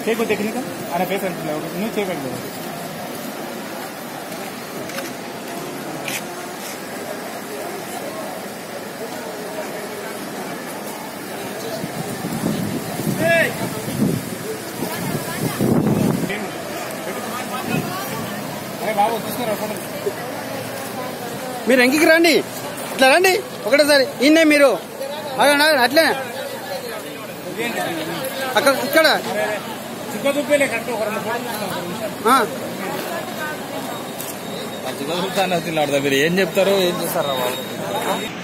చేయకు టెక్నిక్ ఆయన ఫేస్ అనిపించలేదు ఓకే నువ్వు చేయగలదు అరే బాబు తీసుకురా ఫోటో మీరు ఎంకికి రండి ఇట్లా రండి ఒకటేసారి ఇన్నే మీరు అదే అట్లే అక్కడ ఇక్కడ చిక్క దుబ్బేలే కరెక్ట్ ఒక రెండు ఫోటోలు తీసుకున్నాం ఆ, మంచిగా చూస్తాను మీరు ఏం చెప్తారు ఏం చేస్తారా వాళ్ళు